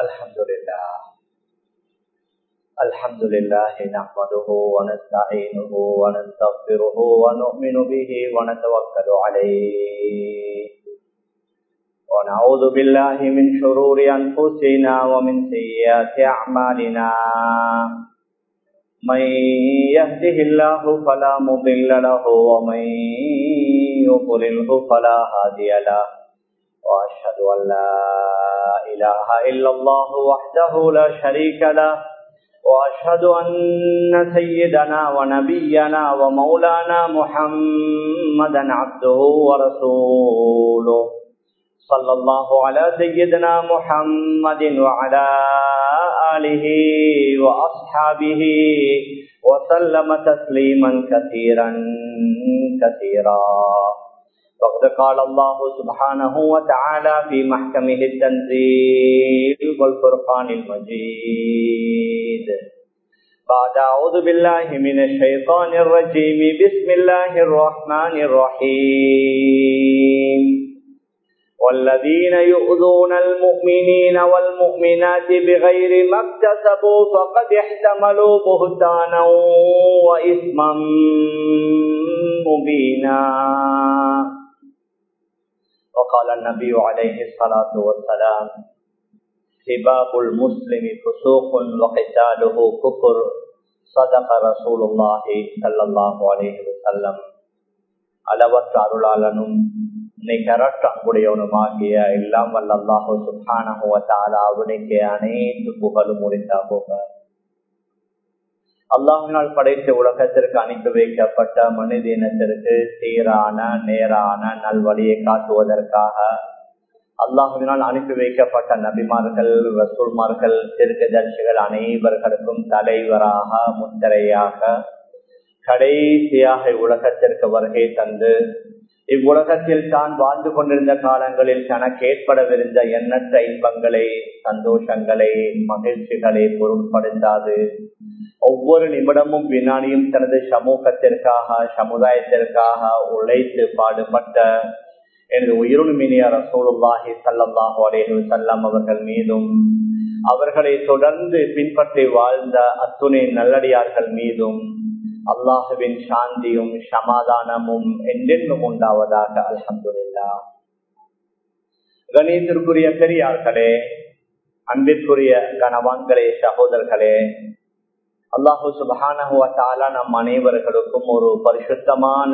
الحمد لله الحمد لله نحمده ونستعينه ونستغفره ونؤمن به ونتوكل عليه ونعوذ بالله من شرور أنفسنا ومن سيئات أعمالنا من يهده الله فلا مضل له ومن يضلله فلا هادي له وأشهد أن لا إله إلا الله وحده لا شريك له وأشهد أن سيدنا ونبينا ومولانا محمدا عبده ورسوله صلى الله على سيدنا محمد وعلى آله وأصحابه وسلم تسليما كثيرا كثيرا وقد قال الله سبحانه وتعالى في محكمه التنزيل والفرقان المجيد بعد أعوذ بالله من الشيطان الرجيم بسم الله الرحمن الرحيم والذين يؤذون المؤمنين والمؤمنات بغير ما اكتسبوا فقد احتملوا بهتانا وإثما مبينا وقال النبي عليه الصلاة والسلام سباب المسلم فسوق وقتاله كفر صدق رسول الله صلى الله عليه وسلم அளவற்ற அருளாளனும் நிகரற்ற அன்புடையவனுமாகிய எல்லாம் வல்ல அல்லாஹு சுல்ஹானஹுவத்தாலா அவனுக்கு அனைத்து புகழும் முடிந்தா போக அல்லாஹினால் படைத்த உலகத்திற்கு அனுப்பி வைக்கப்பட்ட மனித இனத்திற்கு சீரான நேரான நல்வழியை காட்டுவதற்காக அல்லாஹுவினால் அனுப்பி வைக்கப்பட்ட நபிமார்கள் ரசூல்மார்கள் திருக்கதர்சிகள் அனைவர்களுக்கும் தலைவராக முத்திரையாக கடைசியாக உலகத்திற்கு வருகை தந்து இவ்வுலகத்தில் தான் வாழ்ந்து கொண்டிருந்த காலங்களில் தனக்கு ஏற்படவிருந்த எண்ணற்ற இன்பங்களை சந்தோஷங்களை மகிழ்ச்சிகளை பொருட்படுத்தாது ஒவ்வொரு நிமிடமும் வினாடியும் தனது சமூகத்திற்காக சமுதாயத்திற்காக உழைத்து பாடுபட்ட எனது உயிருமினிய ரசூலுல்லாஹி சல்லாஹு அலேஹு செல்லம் அவர்கள் மீதும் அவர்களை தொடர்ந்து பின்பற்றி வாழ்ந்த அத்துணை நல்லடியார்கள் மீதும் அல்லாஹுவின் சாந்தியும் சமாதானமும் என்றென்றும் உண்டாவதாக அலமதுல்லா கணேசருக்குரிய பெரியார்களே அன்பிற்குரிய கனவான்களே சகோதரர்களே அல்லாஹு சுபஹானஹுவத்தாலா நம் அனைவர்களுக்கும் ஒரு பரிசுத்தமான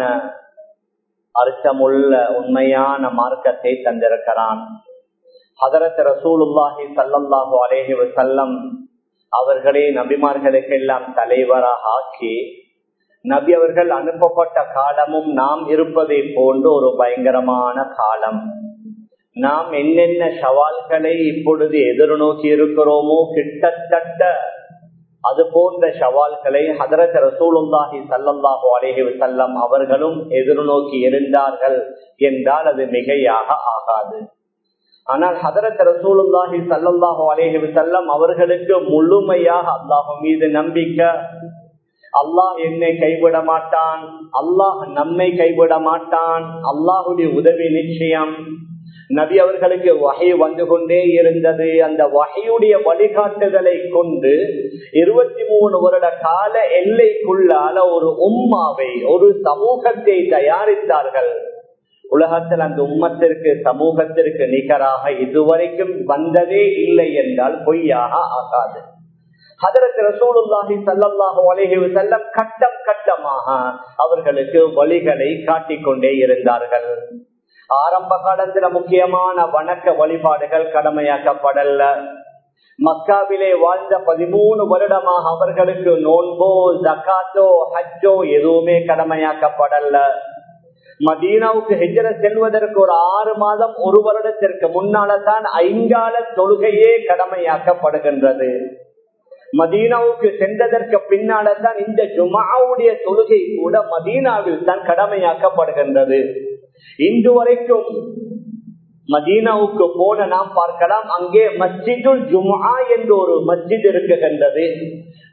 அர்த்தமுள்ள உண்மையான மார்க்கத்தை தந்திருக்கிறான் ஹதரத் ரசூலுல்லாஹி சல்லல்லாஹு அலேஹி வசல்லம் அவர்களே நபிமார்களுக்கெல்லாம் தலைவராக ஆக்கி நபி அவர்கள் அனுப்பப்பட்ட காலமும் நாம் இருப்பதை போன்று ஒரு பயங்கரமான காலம் நாம் என்னென்ன சவால்களை இப்பொழுது எதிர்நோக்கி இருக்கிறோமோ கிட்டத்தட்ட அது போன்ற சவால்களை ஹதரத் ரசூலுல்லாஹி சல்லல்லாஹு அலேஹி வசல்லம் அவர்களும் எதிர்நோக்கி இருந்தார்கள் என்றால் அது மிகையாக ஆகாது ஆனால் ஹதரத் ரசூலுல்லாஹி சல்லல்லாஹு அலேஹி வசல்லம் அவர்களுக்கு முழுமையாக அல்லாஹு மீது நம்பிக்கை அல்லாஹ் என்னை கைவிட மாட்டான் அல்லாஹ் நம்மை கைவிட மாட்டான் அல்லாஹுடைய உதவி நிச்சயம் நபி அவர்களுக்கு வகை வந்து கொண்டே இருந்தது அந்த வகையுடைய வழிகாட்டுதலை கொண்டு இருபத்தி மூணு வருட கால எல்லைக்குள்ளால ஒரு உம்மாவை ஒரு சமூகத்தை தயாரித்தார்கள் உலகத்தில் அந்த உம்மத்திற்கு சமூகத்திற்கு நிகராக இதுவரைக்கும் வந்ததே இல்லை என்றால் பொய்யாக ஆகாது அதற்கு ரசூலுல்லாஹி சல்லாஹூ அலேஹி செல்லம் கட்டம் கட்டமாக அவர்களுக்கு வழிகளை காட்டிக்கொண்டே இருந்தார்கள் ஆரம்ப காலத்துல முக்கியமான வணக்க வழிபாடுகள் கடமையாக்கப்படல மக்காவிலே வாழ்ந்த பதிமூணு வருடமாக அவர்களுக்கு நோன்போ ஜக்காத்தோ ஹஜ்ஜோ எதுவுமே கடமையாக்கப்படல மதீனாவுக்கு ஹெஜர செல்வதற்கு ஒரு ஆறு மாதம் ஒரு வருடத்திற்கு முன்னால தான் ஐங்கால தொழுகையே கடமையாக்கப்படுகின்றது மதீனாவுக்கு சென்றதற்கு பின்னால தான் இந்த ஜுமாவுடைய தொழுகை கூட மதீனாவில் தான் கடமையாக்கப்படுகின்றது இன்று வரைக்கும் மதீனாவுக்கு போன நாம் பார்க்கலாம் அங்கே மஸ்ஜிதுல் ஜுமா என்று ஒரு மஸ்ஜித் இருக்குகின்றது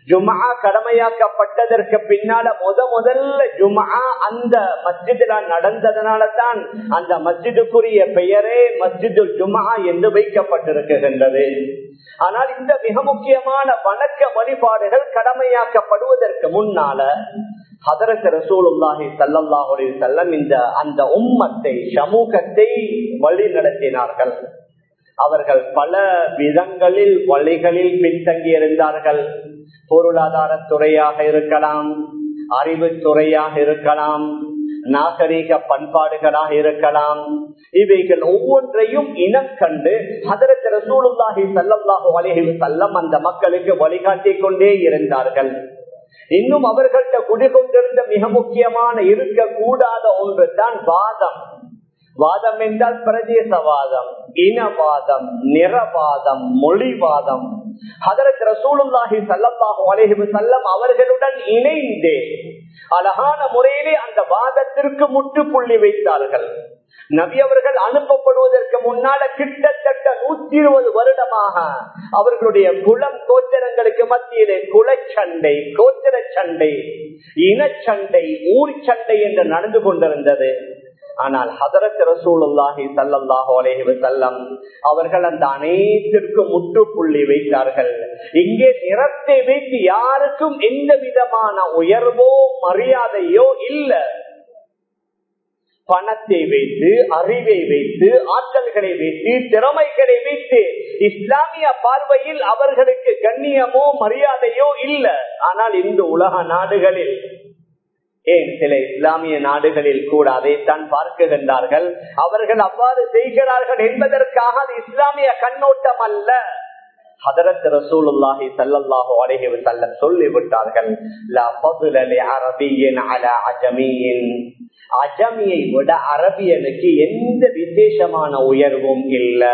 ஜுமா கடமையாக்கப்பட்டதற்கு பின்னால முத முதல்ல ஜுமா அந்த மஸ்ஜிதுல நடந்ததுனால தான் அந்த மஸ்ஜிதுக்குரிய பெயரே மஸ்ஜிது ஜுமா என்று வைக்கப்பட்டிருக்கின்றது ஆனால் இந்த மிக முக்கியமான வணக்க வழிபாடுகள் கடமையாக்கப்படுவதற்கு முன்னால ஹதரத் ரசூலுல்லாஹி சல்லாஹுடைய செல்லம் இந்த அந்த உம்மத்தை சமூகத்தை வழி நடத்தினார்கள் அவர்கள் பல விதங்களில் வழிகளில் பின்தங்கி இருந்தார்கள் பொருளாதார துறையாக இருக்கலாம் அறிவு துறையாக இருக்கலாம் நாகரீக பண்பாடுகளாக இருக்கலாம் இவைகள் ஒவ்வொன்றையும் இனம் கண்டு அதற்கு ரசூலுல்லாஹி சல்லல்லாஹு அலைஹி செல்லம் அந்த மக்களுக்கு வழிகாட்டி கொண்டே இருந்தார்கள் இன்னும் அவர்கள்ட்ட குடிகொண்டிருந்த மிக முக்கியமான இருக்கக்கூடாத ஒன்று தான் வாதம் வாதம் என்றால் பிரதேசவாதம் இனவாதம் நிறவாதம் மொழிவாதம் அதற்கு ரசூலுல்லாஹி சல்லல்லாஹு அலைஹி செல்லம் அவர்களுடன் இணைந்து அழகான முறையிலே அந்த வாதத்திற்கு முற்றுப்புள்ளி வைத்தார்கள் நபி அவர்கள் அனுப்பப்படுவதற்கு முன்னால கிட்டத்தட்ட நூத்தி இருபது வருடமாக அவர்களுடைய குளம் கோச்சரங்களுக்கு மத்தியிலே குலச்சண்டை கோச்சர சண்டை இனச்சண்டை ஊர் சண்டை என்று நடந்து கொண்டிருந்தது ஆனால் ஹதரத் ரசூலுல்லாஹி சல்லாஹு அலேஹி வசல்லம் அவர்கள் அந்த அனைத்திற்கும் முற்றுப்புள்ளி வைத்தார்கள் இங்கே நிறத்தை வைத்து யாருக்கும் எந்த விதமான உயர்வோ மரியாதையோ இல்லை பணத்தை வைத்து அறிவை வைத்து ஆற்றல்களை வைத்து திறமைகளை வைத்து இஸ்லாமிய பார்வையில் அவர்களுக்கு கண்ணியமோ மரியாதையோ இல்லை ஆனால் இந்த உலக நாடுகளில் ஏன் சில இஸ்லாமிய நாடுகளில் கூட அதைத்தான் பார்க்குகின்றார்கள் அவர்கள் அவ்வாறு செய்கிறார்கள் என்பதற்காக அது இஸ்லாமிய கண்ணோட்டம் அல்ல ஹதரத் ரசூலுல்லாஹி ஸல்லல்லாஹு அலைஹி வஸல்லம் சொல்லி விட்டார்கள் லா ஃபضل لعربي على عجمي அஜமியை விட அரபியனுக்கு எந்த விசேஷமான உயர்வும் இல்லை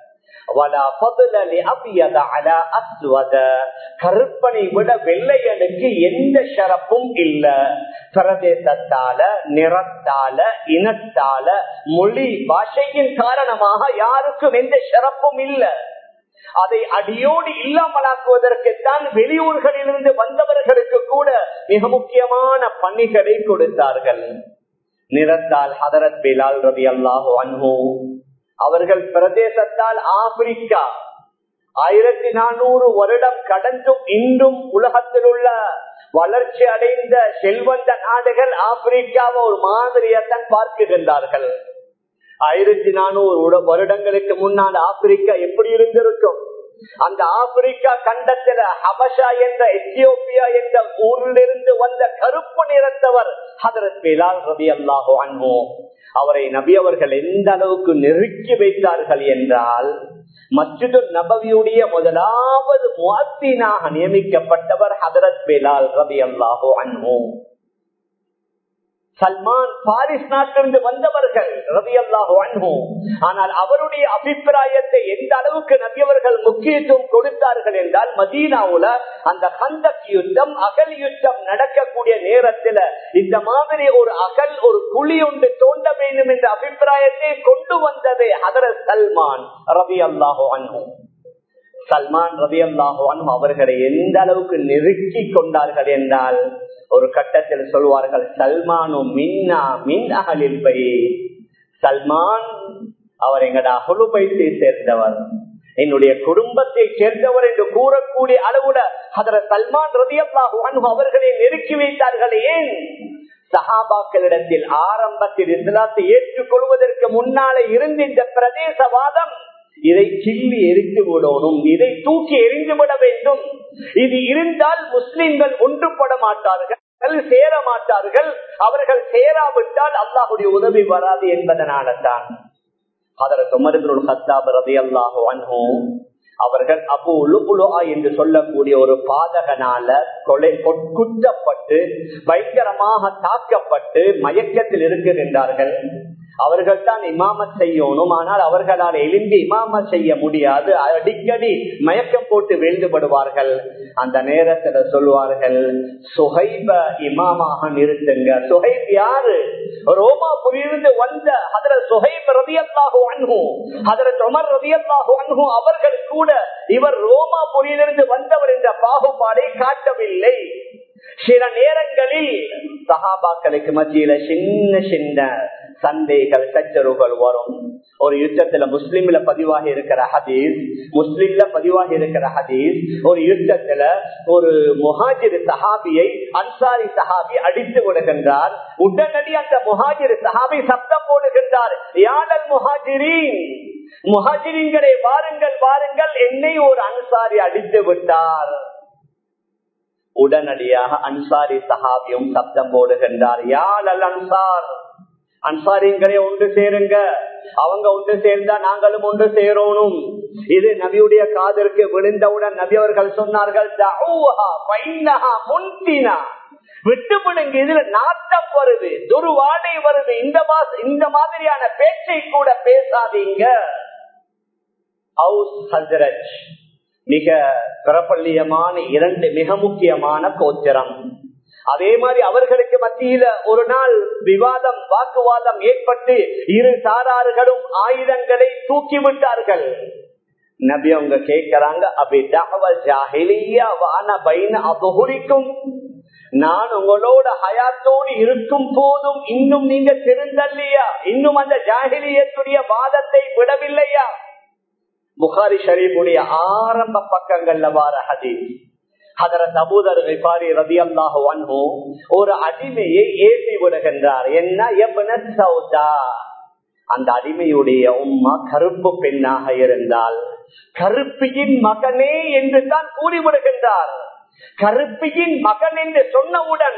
கருப்பனை விட வெள்ளையனுக்கு எந்த ஷரப்பும் இல்ல பிரதேசத்தால நிறத்தால இனத்தால மொழி பாஷையின் காரணமாக யாருக்கும் எந்த ஷரப்பும் இல்ல அதை அடியோடு இல்லாமலாக்குவதற்குத்தான் வெளியூர்களிலிருந்து வந்தவர்களுக்கு கூட மிக முக்கியமான பணிகளை கொடுத்தார்கள் நிறத்தால் ஹதரத் பிலால் ரவி அல்லாஹோ அன்ஹோ அவர்கள் பிரதேசத்தால் ஆப்பிரிக்கா ஆயிரத்தி நானூறு வருடம் கடந்தும் இன்றும் உலகத்தில் உள்ள வளர்ச்சி அடைந்த செல்வந்த நாடுகள் ஆப்பிரிக்காவை ஒரு மாதிரியத்தான் பார்க்குகின்றார்கள் ஆயிரத்தி நானூறு வருடங்களுக்கு முன்னால் ஆப்பிரிக்கா எப்படி இருந்திருக்கும் அந்த ஆப்பிரிக்கா கண்டத்துல ஹபஷா என்ற எத்தியோப்பியா என்ற ஊரிலிருந்து வந்த கருப்பு நிறத்தவர் ஹதரத் பிலால் ரவி அல்லாஹோ அன்போ அவரை நபி அவர்கள் எந்த அளவுக்கு நெருக்கி வைத்தார்கள் என்றால் மஸ்ஜிது நபவியுடைய முதலாவது முவாத்தினாக நியமிக்கப்பட்டவர் ஹதரத் பிலால் ரவி அல்லாஹோ அன்போ சல்மான் பாரிஸ் நாட்டிலிருந்து வந்தவர்கள் ரவி அல்லாஹோ அன்போ ஆனால் அவருடைய அபிப்பிராயத்தை எந்த அளவுக்கு நபியவர்கள் முக்கியத்துவம் கொடுத்தார்கள் என்றால் மதீனாவுல அந்த ஹந்தக் யுத்தம் அகல் யுத்தம் நடக்கக்கூடிய நேரத்துல இந்த மாதிரி ஒரு அகல் ஒரு குழி ஒன்று தோண்ட வேண்டும் என்ற அபிப்பிராயத்தை கொண்டு வந்தது அதர சல்மான் ரவி அல்லாஹோ அன்போ சல்மான் ரவி அல்லாஹோ அன்பு அவர்களை எந்த அளவுக்கு நெருக்கி கொண்டார்கள் என்றால் ஒரு கட்டத்தில் சொல்வார்கள் சல்மானும் மின்னா மின் அகலில் பை சல்மான் அவர் எங்கட அகுலுபைத்தை சேர்ந்தவர் என்னுடைய குடும்பத்தை சேர்ந்தவர் என்று கூறக்கூடிய அளவுட அதர சல்மான் ரதியல்லாஹு அன்பு அவர்களை நெருக்கி வைத்தார்கள் ஏன் சஹாபாக்களிடத்தில் ஆரம்பத்தில் இஸ்லாத்தை ஏற்றுக்கொள்வதற்கு முன்னாலே இருந்த இந்த பிரதேசவாதம் இதை கிள்ளி எரித்து விடணும் இதை தூக்கி எரிந்து விட வேண்டும் இது இருந்தால் முஸ்லிம்கள் ஒன்றுபட மாட்டார்கள் சேர மாட்டார்கள் அவர்கள் சேராவிட்டால் அல்லாஹுடைய உதவி வராது என்பதனால தான் அதற்கு மருந்துள் கத்தாப் ரதி அல்லாஹோ அன்ஹோ அவர்கள் அபு லுபுலுஆ என்று சொல்லக்கூடிய ஒரு பாதகனால கொலை குற்றப்பட்டு பயங்கரமாக தாக்கப்பட்டு மயக்கத்தில் இருக்கின்றார்கள் அவர்கள் தான் இமாமத் செய்யணும் ஆனால் அவர்களால் எலும்பி இமாமத் செய்ய முடியாது அடிக்கடி மயக்கம் போட்டு வேண்டுபடுவார்கள் அந்த நேரத்துல சொல்வார்கள் சுகைப இமாமாக நிறுத்துங்க சுகைப் யாரு ரோமா புரிந்து வந்த அதுல சுகைப் ரதியல்லாக அணுகும் அதுல உமர் ரதியல்லாக அணுகும் அவர்கள் கூட இவர் ரோமா புரியிலிருந்து வந்தவர் என்ற பாகுபாடை காட்டவில்லை சில நேரங்களில் சகாபாக்களுக்கு மத்தியில சின்ன சின்ன சண்டைகள் சச்சரவுகள் வரும் ஒரு யுத்தத்துல முஸ்லிம்ல பதிவாகி இருக்கிற ஹதீஸ் முஸ்லிம்ல பதிவாகி இருக்கிற ஹதீஸ் ஒரு யுத்தத்துல ஒரு முஹாஜிர் சஹாபியை அன்சாரி சஹாபி அடித்து விடுகின்றார் உடனடி அந்த முஹாஜிர் சஹாபி சப்தம் போடுகின்றார் யாழல் முஹாஜிரின் முஹாஜிரின்களை வாருங்கள் வாருங்கள் என்னை ஒரு அன்சாரி அடித்து விட்டார் உடனடியாக அன்சாரி சஹாபியும் சப்தம் போடுகின்றார் யாழ் அல் அன்சார் அன்சாரிங்களே ஒன்று சேருங்க அவங்க ஒன்று சேர்ந்தா நாங்களும் ஒன்று சேரணும் இது நபியுடைய காதலுக்கு விழுந்தவுடன் நபி அவர்கள் சொன்னார்கள் விட்டுவிடுங்க இதுல நாட்டம் வருது துருவாடை வருது இந்த இந்த மாதிரியான பேச்சை கூட பேசாதீங்க மிக பிரபல்யமான இரண்டு மிக முக்கியமான கோச்சரம் அதே மாதிரி அவர்களுக்கு மத்தியில ஒரு நாள் விவாதம் வாக்குவாதம் ஏற்பட்டு இரு சாரார்களும் ஆயுதங்களை தூக்கி விட்டார்கள் நபி அவங்க கேட்கிறாங்க அபகுரிக்கும் நான் உங்களோட ஹயாத்தோடு இருக்கும் போதும் இன்னும் நீங்க திருந்தல்லையா இன்னும் அந்த ஜாகிலியத்துடைய வாதத்தை விடவில்லையா புகாரி ஷரீஃபுடைய ஆரம்ப பக்கங்கள்ல வார ஹதீஸ் ஒரு அடிமையை ஏசி விடுகின்றார் என்ன அந்த அடிமையுடைய உம்மா கருப்பு பெண்ணாக இருந்தால் கருப்பியின் மகனே என்று தான் கூறிவிடுகின்றார் கருப்பியின் மகன் என்று சொன்னவுடன்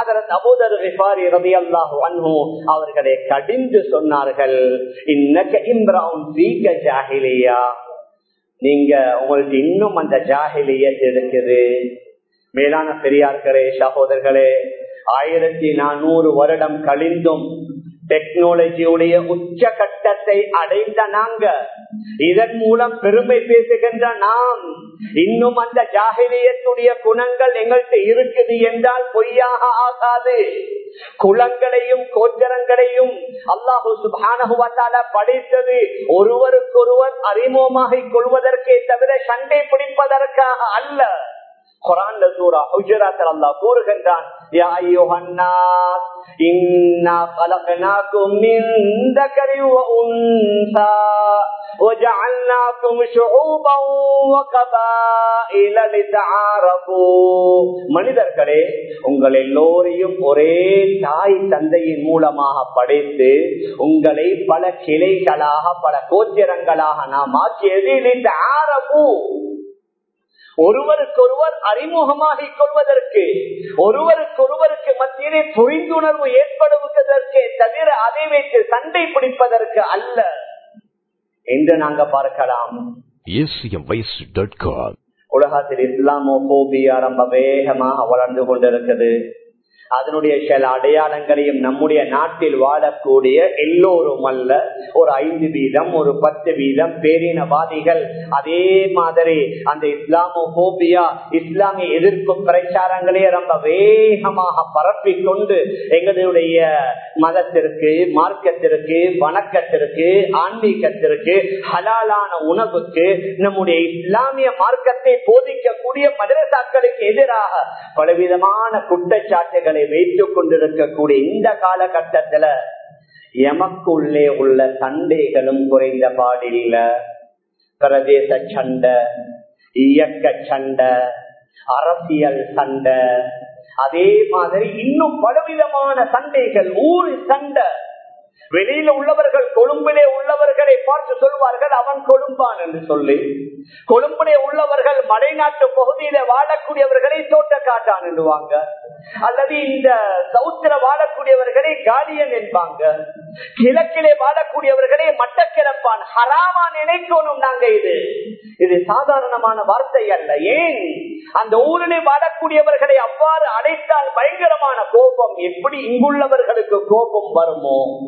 அவர்களை கடிந்து சொன்னார்கள் இன்னக்க இம்ரான் ஜாகிலியா நீங்க உங்களுக்கு இன்னும் அந்த ஜாகிலியத் இருக்குது மேலான பெரியார்களே சகோதரர்களே ஆயிரத்தி நானூறு வருடம் கழிந்தும் டெக்னாலஜியுடைய உச்ச கட்டத்தை அடைந்த நாங்க இதன் மூலம் பெருமை பேசுகின்ற நாம் இன்னும் அந்த ஜாகிலியத்துடைய குணங்கள் எங்கள்கிட்ட இருக்குது என்றால் பொய்யாக ஆகாது குளங்களையும் கோச்சரங்களையும் அல்லாஹு சுபானகுவத்தால படைத்தது ஒருவருக்கொருவர் அறிமுகமாக கொள்வதற்கே தவிர சண்டை பிடிப்பதற்காக அல்ல குரான் சூரா ஹுஜராத்தில் அல்லாஹ் கூறுகின்றான் யா அய்யுஹன்னாஸ் இன்னா خلقناكم من ذكر وانثى وجعلناكم شعوبا وقبائل لتعارفوا மனிதர்களே உங்கள் எல்லோரையும் ஒரே தாய் தந்தையின் மூலமாக படைத்து உங்களை பல கிளைகளாக பல கோத்திரங்களாக நாம் ஆக்கியது ஆரபு ஒருவருக்கொருவர் அறிமுகமாகிக் கொள்வதற்கு ஒருவருக்கொருவருக்கு மத்தியிலே புரிந்துணர்வு ஏற்படுவதற்கே தவிர அதை வைத்து சண்டை பிடிப்பதற்கு அல்ல என்று நாங்க பார்க்கலாம் உலகத்தில் இஸ்லாமோபோபியா ரொம்ப வேகமாக வளர்ந்து கொண்டிருக்குது அதனுடைய சில அடையாளங்களையும் நம்முடைய நாட்டில் வாழக்கூடிய எல்லோரும் அல்ல ஒரு ஐந்து வீதம் ஒரு பத்து வீதம் பேரினவாதிகள் அதே மாதிரி அந்த இஸ்லாமோபியா இஸ்லாமிய எதிர்ப்பு பிரச்சாரங்களே ரொம்ப வேகமாக பரப்பிக் கொண்டு எங்களுடைய மதத்திற்கு மார்க்கத்திற்கு வணக்கத்திற்கு ஆன்மீகத்திற்கு ஹலாலான உணவுக்கு நம்முடைய இஸ்லாமிய மார்க்கத்தை போதிக்கக்கூடிய மதரசாக்களுக்கு எதிராக பலவிதமான குற்றச்சாட்டுகள் சண்டைகளை வைத்துக் கொண்டிருக்கக்கூடிய இந்த காலகட்டத்துல எமக்குள்ளே உள்ள சண்டைகளும் குறைந்த பாடில்ல பிரதேச சண்டை இயக்க சண்டை அரசியல் சண்டை அதே மாதிரி இன்னும் பலவிதமான சண்டைகள் ஊர் சண்டை வெளியில உள்ளவர்கள் கொழும்பிலே உள்ளவர்களை பார்த்து சொல்வார்கள் அவன் கொழும்பான் என்று சொல்லி கொழும்பிலே உள்ளவர்கள் மலைநாட்டு பகுதியில வாழக்கூடியவர்களை தோட்ட காட்டான் என்றுவாங்க அல்லது இந்த சவுத்திர வாழக்கூடியவர்களை காடியன் என்பாங்க கிழக்கிலே வாழக்கூடியவர்களை மட்டக்கிழப்பான் ஹராமா நினைக்கணும் நாங்க இது இது சாதாரணமான வார்த்தை அல்ல ஏன் அந்த ஊரிலே வாழக்கூடியவர்களை அவ்வாறு அடைத்தால் பயங்கரமான கோபம் எப்படி இங்குள்ளவர்களுக்கு கோபம் வருமோ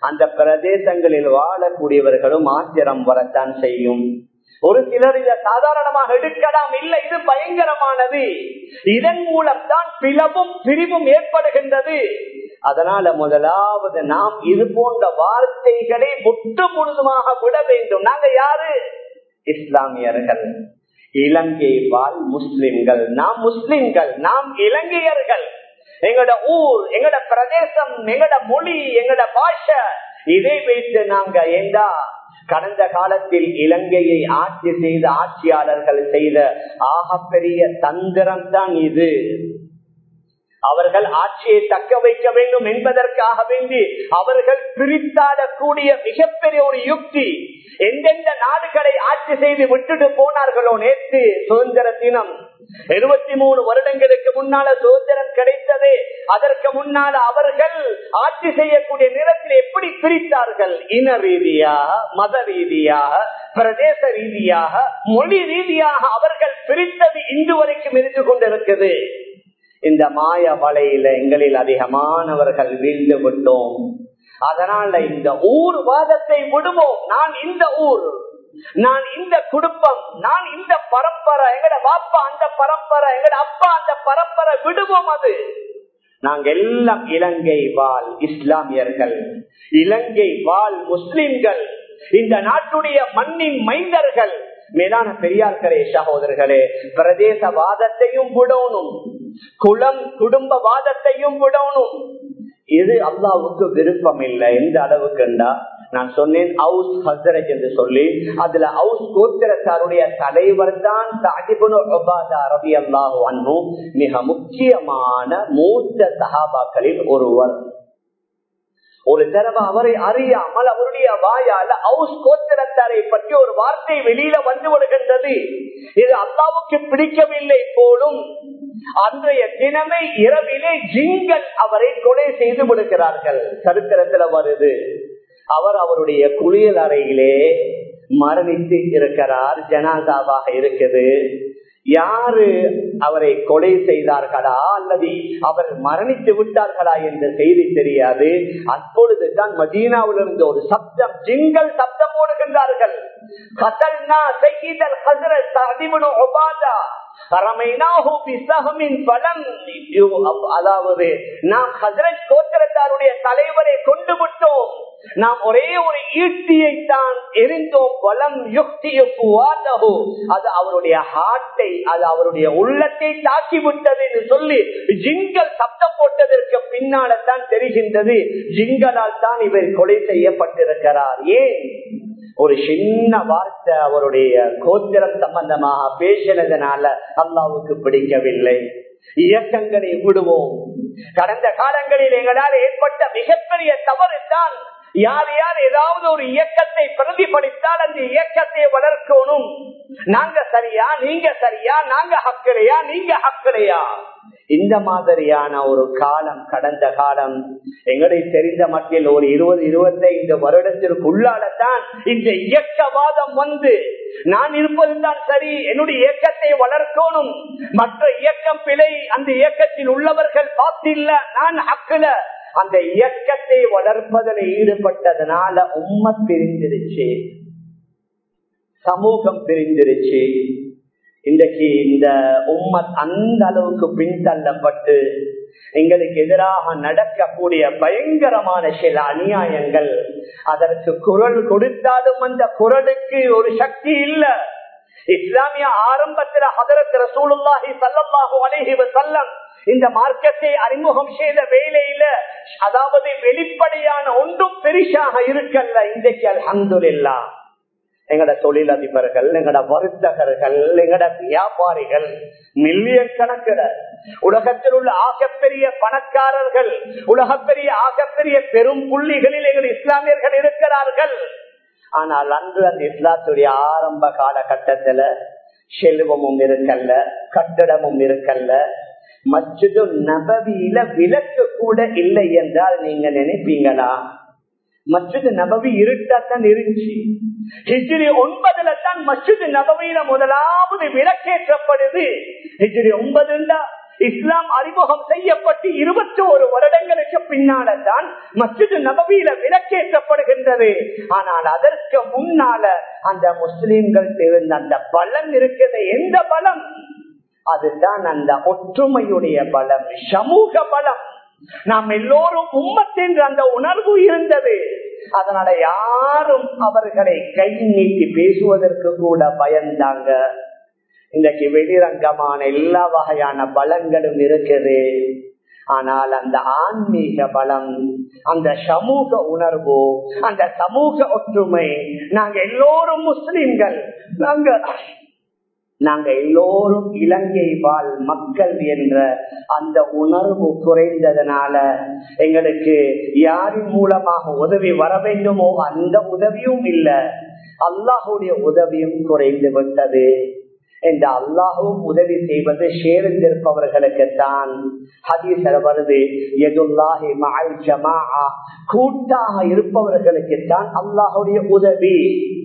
அந்த பிரதேசங்களில் வாழக்கூடியவர்களும் ஆத்திரம் வரத்தான் செய்யும் ஒரு சிலர் இதை சாதாரணமாக எடுக்கலாம் இல்லை இது பயங்கரமானது இதன் மூலம் தான் பிளவும் பிரிவும் ஏற்படுகின்றது அதனால முதலாவது நாம் இது போன்ற வார்த்தைகளை முற்று முழுதுமாக விட வேண்டும் நாங்க யாரு இஸ்லாமியர்கள் இலங்கை வாழ் முஸ்லிம்கள் நாம் முஸ்லிம்கள் நாம் இலங்கையர்கள் எங்கட ஊர் எங்கட பிரதேசம் எங்கட மொழி எங்கட பாஷை இதை வைத்து நாங்க ஏண்டா கடந்த காலத்தில் இலங்கையை ஆட்சி செய்த ஆட்சியாளர்கள் செய்த ஆகப்பெரிய தந்திரம் தான் இது அவர்கள் ஆட்சியை தக்க வைக்க வேண்டும் என்பதற்காக வேண்டி அவர்கள் பிரித்தாடக்கூடிய மிகப்பெரிய ஒரு யுக்தி எந்தெந்த நாடுகளை ஆட்சி செய்து விட்டுட்டு போனார்களோ நேற்று சுதந்திர தினம் எழுபத்தி மூணு வருடங்களுக்கு முன்னால சுதந்திரம் கிடைத்தது அதற்கு முன்னால அவர்கள் ஆட்சி செய்யக்கூடிய நேரத்தில் எப்படி பிரித்தார்கள் இன ரீதியாக மத ரீதியாக பிரதேச ரீதியாக மொழி ரீதியாக அவர்கள் பிரித்தது இன்று வரைக்கும் இருந்து கொண்டிருக்குது இந்த மாய வலையில எங்களில் அதிகமானவர்கள் வீழ்ந்து விட்டோம் அதனால இந்த ஊர் வாதத்தை விடுவோம் நான் இந்த ஊர் நான் இந்த குடும்பம் நான் இந்த பரம்பரை எங்கட பாப்பா அந்த பரம்பரை எங்கட அப்பா அந்த பரம்பரை விடுவோம் அது நாங்க எல்லாம் இலங்கை வாழ் இஸ்லாமியர்கள் இலங்கை வாழ் முஸ்லிம்கள் இந்த நாட்டுடைய மண்ணின் மைந்தர்கள் மேலான பெரியார்களே சகோதரர்களே பிரதேசவாதத்தையும் விடணும் குளம் குடும்பவாதத்தையும் விடணும் இது அல்லாவுக்கு விருப்பம் இல்லை எந்த அளவுக்குண்டா நான் சொன்னேன் ஹவுஸ் ஹசரஜ் என்று சொல்லி அதுல ஹவுஸ் கோத்திரத்தாருடைய தலைவர் தான் ரவி அல்லாஹு அண்ணு மிக முக்கியமான மூத்த சகாபாக்களில் ஒருவர் ஒரு தடவை அவரை அறியாமல் அவருடைய வாயால ஹவுஸ் கோத்திரத்தாரை பற்றி ஒரு வார்த்தை வெளியில வந்து விடுகின்றது இது அல்லாவுக்கு பிடிக்கவில்லை போலும் அன்றைய தினமே இரவிலே ஜிங்கள் அவரை கொலை செய்து விடுகிறார்கள் சரித்திரத்துல வருது அவர் அவருடைய குளியல் அறையிலே மரணித்து இருக்கிறார் ஜனாதாவாக இருக்குது யாரு அவரை கொலை செய்தார்களா அல்லது அவர் மரணித்து விட்டார்களா என்ற செய்தி தெரியாது அப்பொழுதுதான் மதீனாவிலிருந்து ஒரு சப்தம் ஜிங்கள் சப்தம் போடுகின்றார்கள் அதாவது நாம் ஹசரத் கோத்திரத்தாருடைய தலைவரை கொண்டு விட்டோம் நாம் ஒரே ஒரு ஈட்டியை தான் எரிந்தோம் வலம் யுக்தியுக்குவாதகோ அது அவருடைய ஹார்ட்டை அது அவருடைய உள்ளத்தை தாக்கி விட்டது என்று சொல்லி ஜிங்கல் சப்தம் போட்டதற்கு பின்னால தான் தெரிகின்றது ஜிங்கலால் தான் இவர் கொலை செய்யப்பட்டிருக்கிறார் ஏன் ஒரு சின்ன வார்த்தை அவருடைய கோத்திரம் சம்பந்தமாக பேசினதுனால அல்லாவுக்கு பிடிக்கவில்லை இயக்கங்களை விடுவோம் கடந்த காலங்களில் எங்களால் ஏற்பட்ட மிகப்பெரிய தவறு தான் யார் யார் ஏதாவது ஒரு இயக்கத்தை பிரதிபலித்தால் அந்த இயக்கத்தை வளர்க்கணும் நாங்க சரியா நீங்க சரியா நாங்க ஹக்கலையா நீங்க ஹக்கலையா இந்த மாதிரியான ஒரு காலம் கடந்த காலம் எங்களை தெரிந்த மட்டில் ஒரு இருபது இருபத்தைந்து வருடத்திற்கு உள்ளாலதான் இந்த இயக்கவாதம் வந்து நான் இருப்பதுதான் சரி என்னுடைய இயக்கத்தை வளர்க்கணும் மற்ற இயக்கம் பிழை அந்த இயக்கத்தில் உள்ளவர்கள் பார்த்தில்ல நான் ஹக்கல அந்த இயக்கத்தை வளர்ப்பதில் ஈடுபட்டதுனால உண்மை பிரிஞ்சிருச்சு சமூகம் பிரிஞ்சிருச்சு இன்றைக்கு இந்த உம்மத் அந்த அளவுக்கு பின்தள்ளப்பட்டு எங்களுக்கு எதிராக நடக்கக்கூடிய பயங்கரமான சில அநியாயங்கள் அதற்கு குரல் கொடுத்தாலும் அந்த குரலுக்கு ஒரு சக்தி இல்ல இஸ்லாமிய ஆரம்பத்தில் ஹதரத் ரசூலுல்லாஹி சல்லல்லாஹு அலைஹி வஸல்லம் இந்த மார்க்கத்தை அறிமுகம் செய்த வேலையில அதாவது வெளிப்படையான ஒன்றும் பெரிசாக இருக்கல்ல இன்றைக்கு அல்ஹம்துலில்லா எங்கட தொழிலதிபர்கள் எங்கட வர்த்தகர்கள் எங்கட வியாபாரிகள் மில்லியன் கணக்கிட உலகத்தில் உள்ள ஆகப்பெரிய பணக்காரர்கள் உலகப்பெரிய ஆகப்பெரிய பெரும் புள்ளிகளில் எங்கள் இஸ்லாமியர்கள் இருக்கிறார்கள் ஆனால் அன்று அந்த இஸ்லாத்துடைய ஆரம்ப காலகட்டத்துல செல்வமும் இருக்கல்ல கட்டடமும் இருக்கல்ல மற்றொரு நபவியில விளக்கு கூட இல்லை என்றால் நீங்க நினைப்பீங்களா மஸ்ஜித் நபவி இருட்டாத்தான் இருந்துச்சு ஹிஜ்ரி ஒன்பதுல தான் மஸ்ஜித் நபவியில முதலாவது விளக்கேற்றப்படுது ஹிஜ்ரி ஒன்பதுண்டா இஸ்லாம் அறிமுகம் செய்யப்பட்டு இருபத்தி ஒரு வருடங்களுக்கு பின்னால்தான் மஸ்ஜித் நபவியில விலக்கேற்றப்படுகின்றது ஆனால் அதற்கு முன்னால அந்த முஸ்லிம்கள் இருந்த அந்த பலம் இருக்குது எந்த பலம் அதுதான் அந்த ஒற்றுமையுடைய பலம் சமூக பலம் நாம் எல்லோரும் உம்மத்தின் அந்த உணர்வு இருந்தது அதனால யாரும் அவர்களை கை நீட்டி பேசுவதற்கு கூட பயந்தாங்க இன்றைக்கு வெளிரங்கமான எல்லா வகையான பலங்களும் இருக்குது ஆனால் அந்த ஆன்மீக பலம் அந்த சமூக உணர்வு அந்த சமூக ஒற்றுமை நாங்க எல்லோரும் முஸ்லிம்கள் நாங்க நாங்க எல்லோரும் இலங்கை வாழ் மக்கள் என்ற அந்த உணர்வு குறைந்ததனால எங்களுக்கு யாரின் மூலமாக உதவி வர வேண்டுமோ அந்த உதவியும் இல்லை அல்லாஹுடைய உதவியும் குறைந்து விட்டது என்று அல்லாஹும் உதவி செய்வது சேர்ந்திருப்பவர்களுக்கு தான் ஹதீசர் வருது எதுல்லாஹி மகள் ஜமா கூட்டாக இருப்பவர்களுக்கு தான் அல்லாஹுடைய உதவி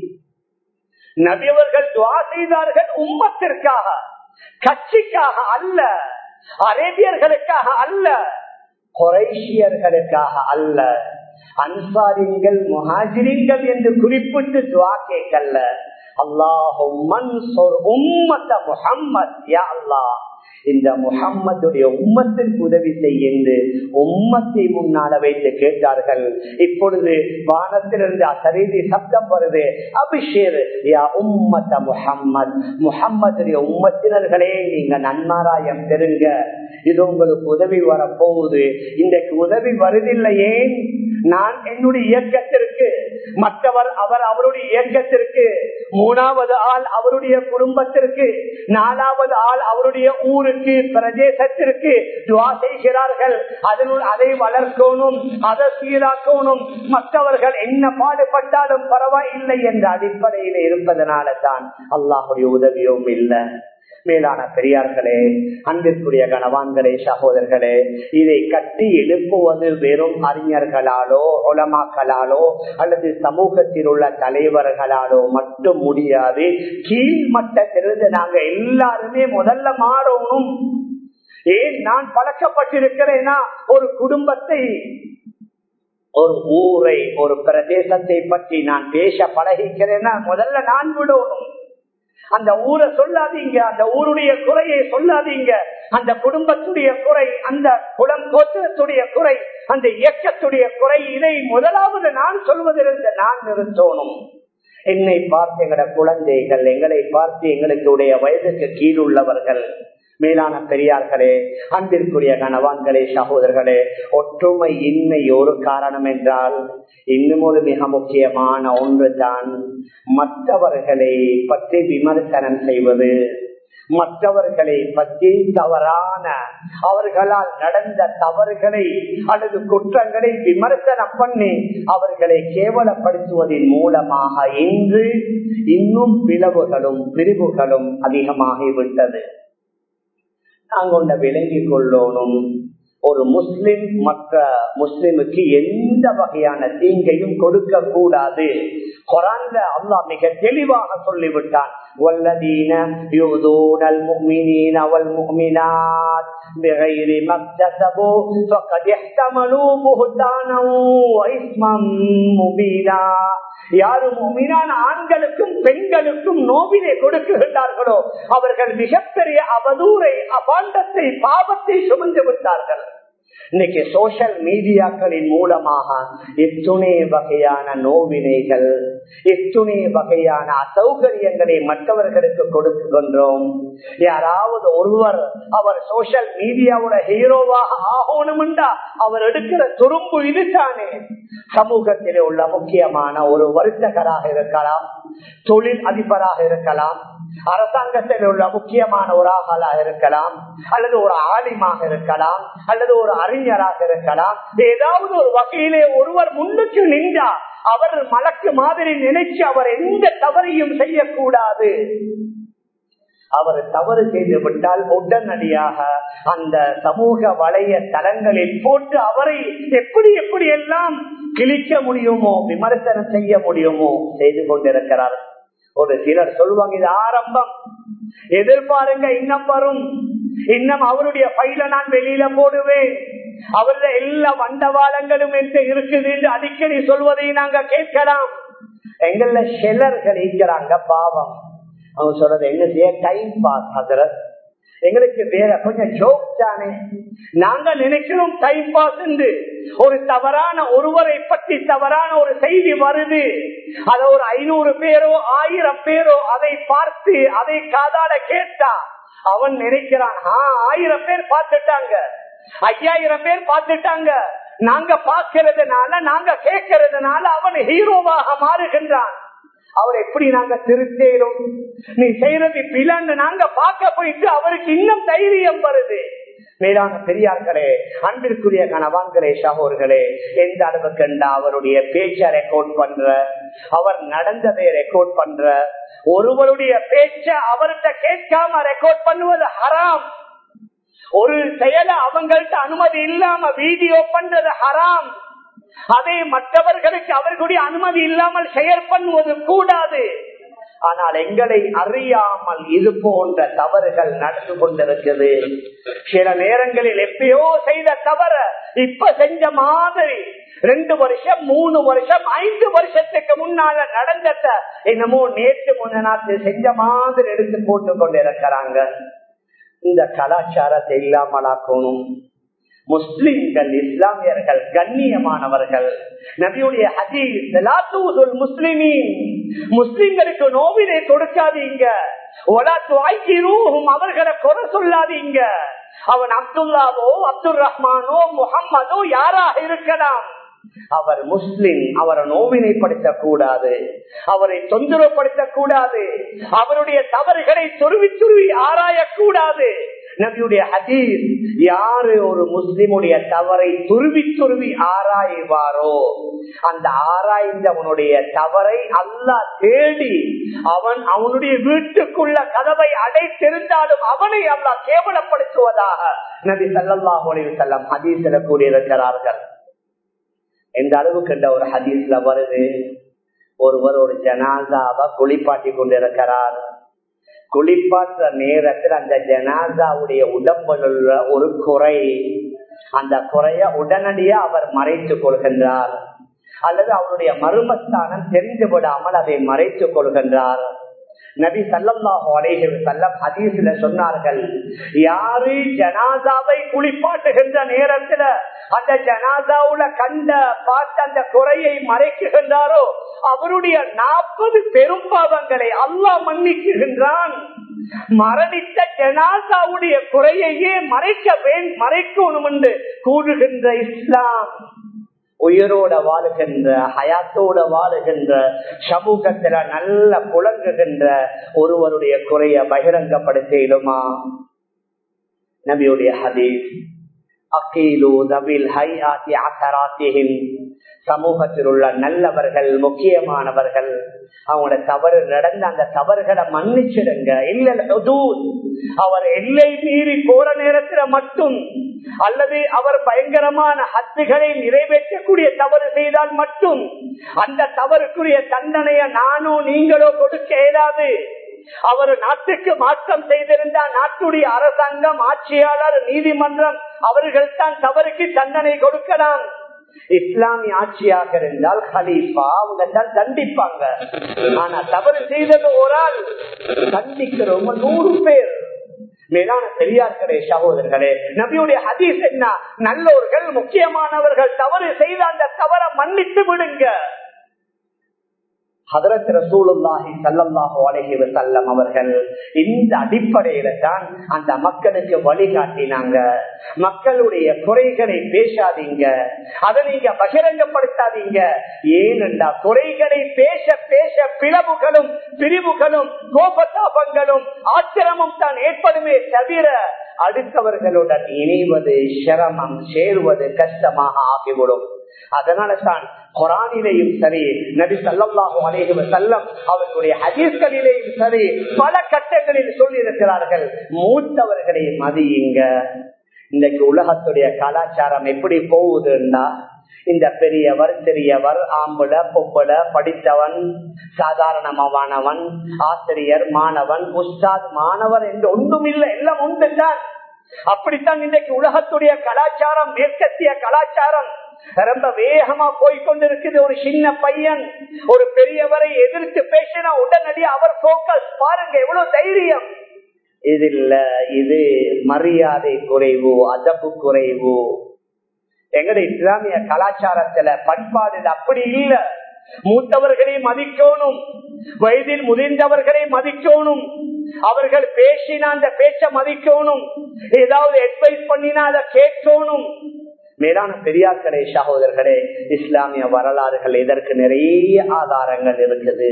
நபியவர்கள் துவா செய்தார்கள் உம்மத்திற்காக கட்சிக்காக அல்ல அரேபியர்களுக்காக அல்ல குறைஷியர்களுக்காக அல்ல அன்சாரிங்கள் முஹாஜிரிங்கள் என்று குறிப்பிட்டு துவா கேட்கல அல்லாஹும் உம்மத்த முகம்மது யா அல்லாஹ் இந்த முகம்மதுடைய உம்மத்திற்கு உதவி செய்ய உம்மத்தை முன்னால வைத்து கேட்டார்கள் இப்பொழுது வானத்திலிருந்து அசரீதி சப்தம் வருது அபிஷேர் யா உம்மத்த முகம்மது முகம்மதுடைய உம்மத்தினர்களே நீங்க நன்மாராயம் பெறுங்க இது உங்களுக்கு உதவி வர போகுது இன்றைக்கு உதவி வருதில்லையே நான் என்னுடைய இயக்கத்திற்கு மற்றவர் அவர் அவருடைய இயக்கத்திற்கு மூணாவது ஆள் அவருடைய குடும்பத்திற்கு நாலாவது ஆள் அவருடைய ஊருக்கு பிரதேசத்திற்கு துவா செய்கிறார்கள் அதனுள் அதை வளர்க்கணும் அதை சீராக்கணும் மற்றவர்கள் என்ன பாடுபட்டாலும் பரவாயில்லை என்ற அடிப்படையில் இருப்பதனால தான் அல்லாஹுடைய உதவியும் இல்லை மேலான பெரியார்களே அன்பிற்குரிய கணவான்களே சகோதரர்களே இதை கட்டி எழுப்புவது வெறும் அறிஞர்களாலோ உலமாக்களாலோ அல்லது சமூகத்தில் உள்ள தலைவர்களாலோ மட்டும் முடியாது கீழ்மட்டத்திலிருந்து நாங்க எல்லாருமே முதல்ல மாறணும் ஏன் நான் பழக்கப்பட்டிருக்கிறேனா ஒரு குடும்பத்தை ஒரு ஊரை ஒரு பிரதேசத்தை பற்றி நான் பேச பழகிக்கிறேன்னா முதல்ல நான் விடணும் அந்த ஊரை சொல்லாதீங்க அந்த ஊருடைய குறையை சொல்லாதீங்க அந்த குடும்பத்துடைய குறை அந்த குளம் கோத்திரத்துடைய குறை அந்த இயக்கத்துடைய குறை இதை முதலாவது நான் சொல்வதிலிருந்து நான் நிறுத்தணும் என்னை பார்த்து எங்கட குழந்தைகள் எங்களை பார்த்து எங்களுடைய வயதுக்கு கீழ் உள்ளவர்கள் மேலான பெரியார்களே அன்பிற்குரிய கணவான்களே சகோதரர்களே ஒற்றுமை இன்மை ஒரு காரணம் என்றால் இன்னும் ஒரு மிக முக்கியமான ஒன்று தான் மற்றவர்களை பற்றி விமர்சனம் செய்வது மற்றவர்களை பற்றி தவறான அவர்களால் நடந்த தவறுகளை அல்லது குற்றங்களை விமர்சனம் பண்ணி அவர்களை கேவலப்படுத்துவதன் மூலமாக இன்று இன்னும் பிளவுகளும் பிரிவுகளும் அதிகமாகிவிட்டது நாங்க ஒன்றை விளங்கிக் கொள்ளணும் ஒரு முஸ்லிம் மற்ற முஸ்லிமுக்கு எந்த வகையான தீங்கையும் கொடுக்க கூடாது குரான்ல அல்லாஹ் மிக தெளிவாக சொல்லிவிட்டான் والذين يؤذون المؤمنين والمؤمنات بغير ما اكتسبوا فقد احتملوا بهتانا واثما مبينا யாரும் மீனான ஆண்களுக்கும் பெண்களுக்கும் நோவினை கொடுக்குகின்றார்களோ அவர்கள் மிகப்பெரிய அவதூரை அபாண்டத்தை பாவத்தை சுமந்து விட்டார்கள் இன்னைக்கு சோசியல் மீடியாக்களின் மூலமாக எத்துணை வகையான நோவினைகள் எத்துணை வகையான அசௌகரியங்களை மற்றவர்களுக்கு கொடுக்கின்றோம் யாராவது ஒருவர் அவர் சோசியல் மீடியாவோட ஹீரோவாக ஆகணும்டா அவர் எடுக்கிற துரும்பு இதுதானே சமூகத்திலே உள்ள முக்கியமான ஒரு வருத்தகராக இருக்கலாம் தொழில் அதிபராக இருக்கலாம் அரசாங்கத்தில் உள்ள முக்கியமான ஒரு ஆகலாக இருக்கலாம் அல்லது ஒரு ஆலிமாக இருக்கலாம் அல்லது ஒரு அறிஞராக இருக்கலாம் ஏதாவது ஒரு வகையிலே ஒருவர் முன்னுக்கு நின்றா அவர் மலக்கு மாதிரி நினைச்சு அவர் எந்த தவறையும் செய்யக்கூடாது அவர் தவறு செய்து விட்டால் உடனடியாக அந்த சமூக வலைய தளங்களில் போட்டு அவரை எப்படி எப்படி எல்லாம் கிழிக்க முடியுமோ விமர்சனம் செய்ய முடியுமோ செய்து கொண்டிருக்கிறார் ஒரு சிலர் சொல்லுவாங்க இது ஆரம்பம் எதிர்பாருங்க இன்னும் வரும் இன்னும் அவருடைய பையில நான் வெளியில போடுவேன் அவருடைய எல்லா வண்டவாளங்களும் என்று இருக்குது என்று அடிக்கடி சொல்வதை நாங்க கேட்கலாம் எங்கள சிலர்கள் இருக்கிறாங்க பாவம் அவங்க சொல்றது என்ன செய்ய டைம் பாஸ் ஹசரத் எங்களுக்கு வேற கொஞ்சம் ஜோக் தானே நாங்க நினைக்கிறோம் டைம் பாஸ் என்று ஒரு தவறான ஒருவரை பற்றி தவறான ஒரு செய்தி வருது அத ஒரு ஐநூறு பேரோ ஆயிரம் பேரோ அதை பார்த்து அதை காதாட கேட்டா அவன் நினைக்கிறான் ஆயிரம் பேர் பார்த்துட்டாங்க ஐயாயிரம் பேர் பார்த்துட்டாங்க நாங்க பார்க்கறதுனால நாங்க கேட்கறதுனால அவன் ஹீரோவாக மாறுகின்றான் அவர் எப்படி நாங்க திருத்தேரும் நீ செய்யறது பிளன்னு நாங்க பார்க்க போயிட்டு அவருக்கு இன்னும் தைரியம் வருது மேலான பெரியார்களே அன்பிற்குரிய கணவான்களே சகோர்களே எந்த அளவுக்கு அவருடைய பேச்ச ரெக்கார்ட் பண்ற அவர் நடந்ததை ரெக்கார்ட் பண்ற ஒருவருடைய பேச்ச அவர்கிட்ட கேட்காம ரெக்கார்ட் பண்ணுவது ஹராம் ஒரு செயல அவங்கள்ட்ட அனுமதி இல்லாம வீடியோ பண்றது ஹராம் அதை மற்றவர்களுக்கு அவர்களுடைய அனுமதி இல்லாமல் ஷேர் பண்ணுவது கூடாது ஆனால் எங்களை அறியாமல் இது போன்ற தவறுகள் நடந்து கொண்டிருக்கிறது சில நேரங்களில் எப்பயோ செய்த தவற இப்ப செஞ்ச மாதிரி ரெண்டு வருஷம் மூணு வருஷம் ஐந்து வருஷத்துக்கு முன்னால நடந்தத என்னமோ நேற்று முன்ன நாட்டு செஞ்ச மாதிரி எடுத்து போட்டு கொண்டிருக்கிறாங்க இந்த கலாச்சாரத்தை இல்லாமலாக்கணும் முஸ்லிம்கள் இஸ்லாமியர்கள் கண்ணியமானவர்கள் நபியுடைய ஹதீஸ் முஸ்லிமின் முஸ்லிம்களுக்கு நோவினை கொடுக்காதீங்க அவர்களை குறை சொல்லாதீங்க அவன் அப்துல்லாவோ அப்துல் ரஹ்மானோ முகம்மதோ யாராக இருக்கலாம் அவர் முஸ்லிம் அவரை நோவினைப்படுத்த கூடாது அவரை தொந்தரவுப்படுத்த கூடாது அவருடைய தவறுகளை துருவி துருவி ஆராயக்கூடாது நபியுடைய ஹதீஸ் யாரு ஒரு முஸ்லிமுடைய தவறை துருவி துருவி ஆராய்வாரோ அந்த ஆராய்ந்தவனுடைய தவறை அல்லா தேடி அவன் அவனுடைய வீட்டுக்குள்ள கதவை அடைத்திருந்தாலும் அவனை அல்லா கேவலப்படுத்துவதாக நபி சல்லாஹ் செல்லம் ஹதீஸ்ல கூறியிருக்கிறார்கள் எந்த அளவுக்கு இந்த ஒரு ஹதீஸ்ல வருது ஒருவர் ஒரு ஜனாதாவை குளிப்பாட்டி கொண்டிருக்கிறார் குளிப்பாற்ற நேரத்தில் அந்த ஜனாதாவுடைய உடம்பில் உள்ள ஒரு குறை அந்த குறைய உடனடியே அவர் மறைத்துக் கொள்கின்றார் அல்லது அவருடைய மர்மஸ்தானம் தெரிந்து விடாமல் அதை மறைத்துக் கொள்கின்றார் நபி சல்லாஹு அலேஹி செல்லம் ஹதீஸ்ல சொன்னார்கள் யாரு ஜனாதாவை குளிப்பாட்டுகின்ற நேரத்துல அந்த ஜனாதாவுல கண்ட பார்த்த அந்த குறையை மறைக்குகின்றாரோ அவருடைய நாற்பது பெரும் பாவங்களை அல்லாஹ் மன்னிக்குகின்றான் மரணித்த ஜனாசாவுடைய குறையையே மறைக்க மறைக்கணும் என்று கூறுகின்ற இஸ்லாம் உயிரோட வாழுகின்ற ஹயாத்தோட வாழுகின்ற சமூகத்துல நல்ல புழங்குகின்ற ஒருவருடைய குறைய பகிரங்கப்படுத்திடுமா நபியுடைய ஹதீஸ் அக்கீலு தபில் ஹை ஆத்தி அசராத்தியின் சமூகத்தில் உள்ள நல்லவர்கள் முக்கியமானவர்கள் அவங்களோட தவறு நடந்த அந்த தவறுகளை மன்னிச்சிடுங்க இல்ல அவர் எல்லை மீறி போற நேரத்துல மட்டும் அல்லது அவர் பயங்கரமான ஹத்துகளை நிறைவேற்றக்கூடிய தவறு செய்தால் மட்டும் அந்த தவறுக்குரிய தண்டனைய நானோ நீங்களோ கொடுக்க இயலாது அவர் நாட்டுக்கு மாற்றம் செய்திருந்தா நாட்டுடைய அரசாங்கம் ஆட்சியாளர் நீதிமன்றம் அவர்கள் தான் தவறுக்கு தண்டனை கொடுக்கலாம் இஸ்லாமிய ஆட்சியாக இருந்தால் ஹலீஃபா அவங்க தான் தண்டிப்பாங்க ஆனா தவறு செய்தது ஒரு ஆள் தண்டிக்கிறவங்க நூறு பேர் மேலான பெரியார்களே சகோதரர்களே நபியுடைய ஹதீஸ் என்ன நல்லோர்கள் முக்கியமானவர்கள் தவறு செய்த அந்த தவறை மன்னித்து விடுங்க ஹதரத் ரசூலுல்லாஹி சல்லல்லாஹு அலைஹி வஸல்லம் அவர்கள் இந்த அடிப்படையில தான் அந்த மக்களுக்கு வழிகாட்டினாங்க மக்களுடைய குறைகளை பேசாதீங்க அதை நீங்க பகிரங்கப்படுத்தாதீங்க ஏனென்றா குறைகளை பேச பேச பிளவுகளும் பிரிவுகளும் கோபதாபங்களும் ஆத்திரமும் தான் ஏற்படுமே தவிர அடுத்தவர்களுடன் இணைவது சிரமம் சேருவது கஷ்டமாக ஆகிவிடும் அதனால தான் குரானிலேயும் சரி நபி சல்லாஹூ அலேஹி செல்லம் அவர்களுடைய ஹதீஸ்களிலேயும் சரி பல கட்டங்களில் சொல்லி இருக்கிறார்கள் மூத்தவர்களை மதியுங்க இன்றைக்கு உலகத்துடைய கலாச்சாரம் எப்படி போகுதுன்னா இந்த பெரியவர் சிறியவர் ஆம்புல பொம்புல படித்தவன் சாதாரணமானவன் ஆசிரியர் மாணவன் உஸ்தாத் மாணவர் என்று ஒன்றும் இல்லை எல்லாம் உண்டு தான் அப்படித்தான் இன்றைக்கு உலகத்துடைய கலாச்சாரம் மேற்கத்திய கலாச்சாரம் ரொம்ப வேகமா போய்கொண்டிருக்குது ஒரு சின்ன பையன் ஒரு பெரியவரை எதிர்த்து பேசினா உடனடி அவர் போக்கஸ் பாருங்க எவ்வளவு தைரியம் இது இல்ல இது மரியாதை குறைவு அதப்பு குறைவு எங்கட இஸ்லாமிய கலாச்சாரத்துல பண்பாடு அப்படி இல்ல மூத்தவர்களை மதிக்கணும் வயதில் முதிர்ந்தவர்களை மதிக்கணும் அவர்கள் பேசினா அந்த பேச்ச மதிக்கணும் ஏதாவது அட்வைஸ் பண்ணினா அதை கேட்கணும் மேலான பெரியார்களே சகோதரர்களே இஸ்லாமிய வரலாறுகள் இதற்கு நிறைய ஆதாரங்கள் இருக்குது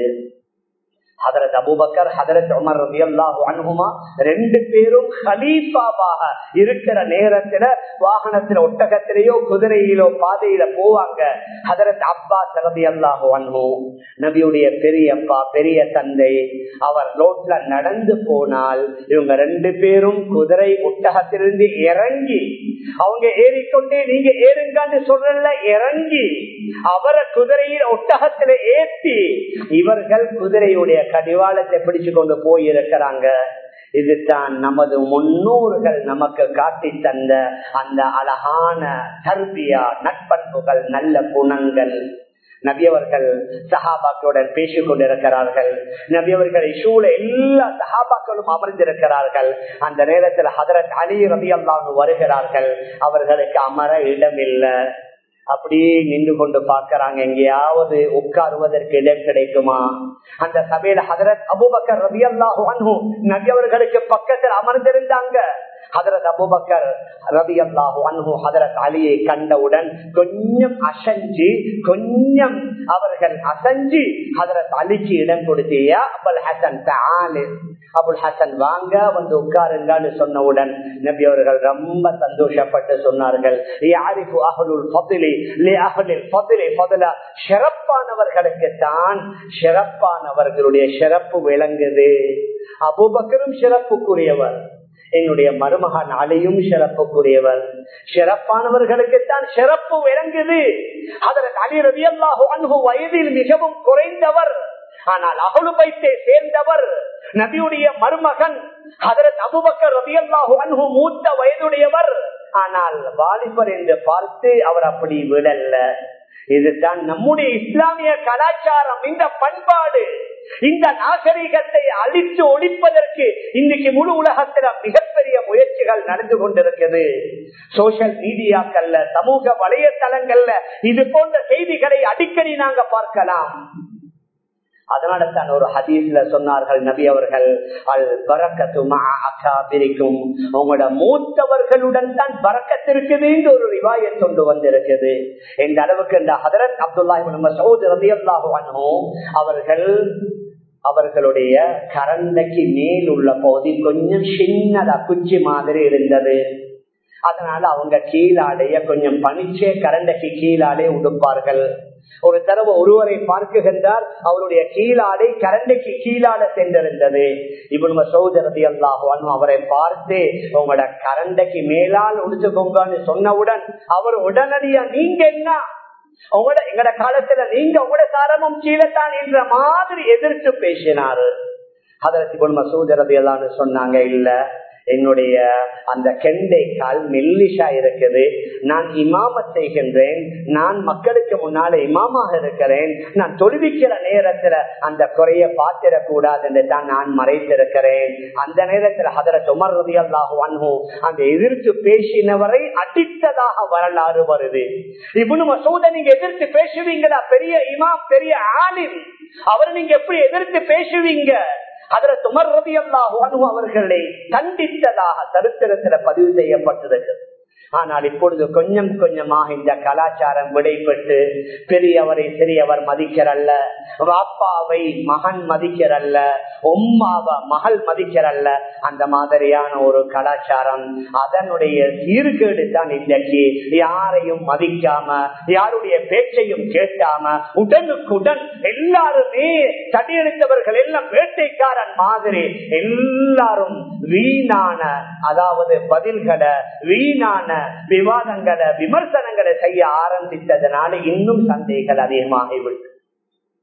ஹதரத் அபுபக்கர் ஹதரத் உமர் ரபி அல்லாஹு அனுகுமா ரெண்டு பேரும் ஹலீஃபாவாக இருக்கிற நேரத்துல வாகனத்துல ஒட்டகத்திலேயோ குதிரையிலோ பாதையில போவாங்க ஹதரத் அப்பாஸ் ரபி அல்லாஹு அன்ஹு நபியுடைய பெரியப்பா பெரிய தந்தை அவர் ரோட்ல நடந்து போனால் இவங்க ரெண்டு பேரும் குதிரை ஒட்டகத்திலிருந்து இறங்கி அவங்க ஏறிக்கொண்டே நீங்க ஏறுங்கன்னு சொல்றல இறங்கி அவரை குதிரையில் ஒட்டகத்துல ஏற்றி இவர்கள் குதிரையுடைய கடிவாளத்தை பிடிச்சு கொண்டு போயிருக்கிறாங்க இதுதான் நமது முன்னோர்கள் நமக்கு காட்டி தந்த அந்த அழகான தர்பியா நட்பண்புகள் நல்ல குணங்கள் நபியவர்கள் சஹாபாக்களுடன் பேசிக் கொண்டிருக்கிறார்கள் நபியவர்களை சூழ எல்லா சஹாபாக்களும் அமர்ந்திருக்கிறார்கள் அந்த நேரத்தில் ஹதரத் அலி ரபி அல்லாஹ் வருகிறார்கள் அவர்களுக்கு அமர இடம் இல்லை அப்படியே நின்று கொண்டு பார்க்கிறாங்க எங்கேயாவது உட்காருவதற்கு இடம் கிடைக்குமா அந்த சபையில ஹதரத் அபுபக்கர் ரபி அல்லாஹு நபி அவர்களுக்கு பக்கத்தில் அமர்ந்திருந்தாங்க ஹதரத் அபுபக்கர் ரபி அல்லாஹு அன்ஹு ஹதரத் அலியை கண்டவுடன் கொஞ்சம் அசஞ்சு கொஞ்சம் அவர்கள் அசஞ்சு ஹதரத் அலிக்கு இடம் கொடுத்தியா அபுல் ஹசன் அபுல் ஹசன் வாங்க வந்து உட்காருங்கன்னு சொன்னவுடன் நபி அவர்கள் ரொம்ப சந்தோஷப்பட்டு சொன்னார்கள் யாரிஃபு அஹலுல் ஃபதிலி லி அஹலில் ஃபதிலி ஃபதலா சிறப்பானவர்களுக்கு தான் சிறப்பானவர்களுடைய சிறப்பு விளங்குது அபுபக்கரும் சிறப்புக்குரியவர் என்னுடைய மருமகன் அலையும் சிறப்புக்குரியவர் சிறப்பானவர்களுக்குத்தான் சிறப்பு விளங்குது அதற்கு அலி ரவி அல்லாஹு வயதில் மிகவும் குறைந்தவர் ஆனால் அகலு பைத்தை சேர்ந்தவர் நபியுடைய மருமகன் அதற்கு அபுபக்கர் ரவி அல்லாஹு அன்ஹு மூத்த வயதுடையவர் ஆனால் வாலிபர் என்று பார்த்து அவர் அப்படி விடல்ல இதுதான் நம்முடைய இஸ்லாமிய கலாச்சாரம் இந்த பண்பாடு இந்த நாகரிகத்தை அழித்து ஒழிப்பதற்கு இன்னைக்கு முழு உலகத்துல மிகப்பெரிய முயற்சிகள் நடந்து கொண்டிருக்கிறது சோசியல் மீடியாக்கள்ல சமூக வலையதளங்கள்ல இது போன்ற செய்திகளை அடிக்கடி நாங்க பார்க்கலாம் அதனால தான் ஒரு ஹதீஸ்ல சொன்னார்கள் நபி அவர்கள் அல் பறக்கத்து பிரிக்கும் உங்களோட மூத்தவர்களுடன் தான் பறக்கத்து இருக்குது ஒரு ரிவாய கொண்டு வந்திருக்குது இந்த அளவுக்கு இந்த ஹதரத் அப்துல்லா மசூத் ரதி அல்லாஹு அவர்கள் அவர்களுடைய கரண்டைக்கு மேல் உள்ள பகுதி கொஞ்சம் சின்னதா குச்சி மாதிரி இருந்தது அதனால அவங்க கீழாடைய கொஞ்சம் பனிச்சே கரண்டைக்கு கீழாலே உடுப்பார்கள் ஒரு தடவை ஒருவரை பார்க்குகின்றார் அவருடைய கீழாடை கரண்டைக்கு கீழாட சென்றிருந்தது இவன் சௌதரதி அல்லாஹுவான் அவரை பார்த்து உங்களோட கரண்டைக்கு மேலால் உடுத்துக்கோங்கன்னு சொன்னவுடன் அவர் உடனடியா நீங்க என்ன உங்களோட எங்கட காலத்துல நீங்க உங்களோட சாரமும் கீழத்தான் என்ற மாதிரி எதிர்த்து பேசினாரு அதற்கு பொன்ம சூதரதி எல்லாம் சொன்னாங்க இல்ல என்னுடைய அந்த கெண்டை கால் மெல்லிஷா இருக்குது நான் இமாம செய்கின்றேன் நான் மக்களுக்கு முன்னால இமாமாக இருக்கிறேன் நான் தொழுவிக்கிற நேரத்துல அந்த குறைய பார்த்திடக்கூடாது என்று தான் நான் மறைத்திருக்கிறேன் அந்த நேரத்தில் அதர சுமர் ரதி அல்லாஹு அன்ஹு அந்த எதிர்த்து பேசினவரை அடித்ததாக வரலாறு வருது இவனு மசூத நீங்க எதிர்த்து பேசுவீங்களா பெரிய இமாம் பெரிய ஆலிம் அவர் நீங்க எப்படி எதிர்த்து பேசுவீங்க அதுல துமர் ரவி அல்லாஹு அவர்களை கண்டித்ததாக சரித்திரத்துல பதிவு செய்யப்பட்டிருக்கிறது ஆனால் இப்பொழுது கொஞ்சம் கொஞ்சமாக இந்த கலாச்சாரம் விடைபெற்று பெரியவரை சிறியவர் மதிக்கிறல்ல வாப்பாவை மகன் மதிக்கிறல்ல உம்மாவ மகள் மதிக்கிறல்ல அந்த மாதிரியான ஒரு கலாச்சாரம் அதனுடைய சீர்கேடு தான் இன்றைக்கு யாரையும் மதிக்காம யாருடைய பேச்சையும் கேட்காம உடனுக்குடன் எல்லாருமே தடியெடுத்தவர்கள் எல்லாம் வேட்டைக்காரன் மாதிரி எல்லாரும் வீணான அதாவது பதில்களை வீணான விவாதங்களை விமர்சனங்களை செய்ய ஆரம்பித்ததனால இன்னும் சந்தைகள் அதிகமாகிவிட்டு